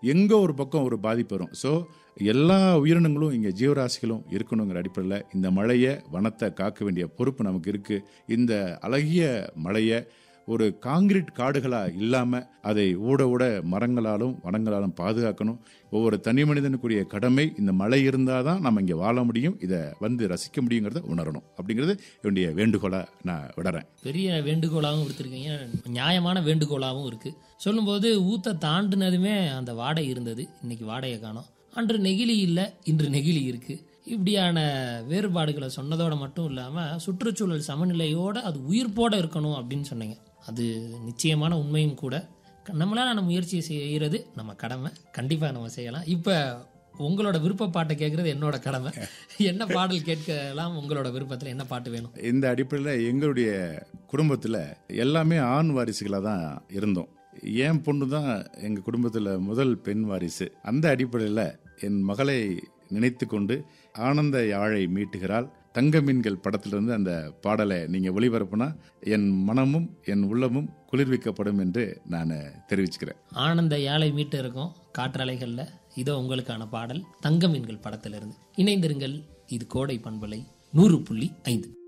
எங்கே ஒரு பக்கம் ஒரு பாதிப்பு வரும் ஸோ எல்லா உயிரினங்களும் இங்கே ஜீவராசிகளும் இருக்கணுங்கிற அடிப்படையில் இந்த மழையை வனத்தை காக்க வேண்டிய பொறுப்பு நமக்கு இருக்குது இந்த அழகிய மழையை ஒரு காங்கிரீட் காடுகளாக இல்லாமல் அதை ஊட ஊட மரங்களாலும் வனங்களாலும் பாதுகாக்கணும் ஒவ்வொரு தனி மனிதனுக்குரிய கடமை இந்த மழை இருந்தால் தான் நம்ம இங்கே வாழ முடியும் இதை வந்து ரசிக்க முடியுங்கிறத உணரணும் அப்படிங்கிறது என்னுடைய வேண்டுகோளாக நான் விடுறேன் பெரிய வேண்டுகோளாகவும் கொடுத்துருக்கீங்க நியாயமான வேண்டுகோளாகவும் இருக்கு சொல்லும்போது ஊத்த தாண்டினதுமே அந்த வாடை இருந்தது இன்னைக்கு வாடையை காணோம் அன்று நெகிழி இல்லை இன்று நெகிழி இருக்கு இப்படியான வேறுபாடுகளை சொன்னதோட மட்டும் இல்லாமல் சுற்றுச்சூழல் சமநிலையோட அது உயிர்ப்போட இருக்கணும் அப்படின்னு சொன்னீங்க அது நிச்சயமான உண்மையும் கூட நம்மளால நம்ம முயற்சி செய்யறது நம்ம கடமை கண்டிப்பாக நம்ம செய்யலாம் இப்போ உங்களோட விருப்ப பாட்டை கேட்கறது என்னோட கடமை என்ன பாடல் கேட்கலாம் உங்களோட விருப்பத்தில் என்ன பாட்டு வேணும் இந்த அடிப்படையில் எங்களுடைய குடும்பத்தில் எல்லாமே ஆண் வாரிசுகளாக தான் இருந்தோம் என் பொண்ணு தான் எங்கள் குடும்பத்தில் முதல் பெண் வாரிசு அந்த அடிப்படையில் என் மகளை நினைத்து கொண்டு ஆனந்த யாழை மீட்டுகிறாள் தங்க மீன்கள் படத்திலிருந்து அந்த பாடலை நீங்கள் ஒளிபரப்புனா என் மனமும் என் உள்ளமும் குளிர்விக்கப்படும் என்று நான் தெரிவிச்சுக்கிறேன் ஆனந்த யாழை மீட்டு இருக்கும் காற்றலைகளில் இதோ உங்களுக்கான பாடல் தங்க மீன்கள் படத்திலிருந்து இணைந்திருங்கள் இது கோடை பண்பலை நூறு புள்ளி ஐந்து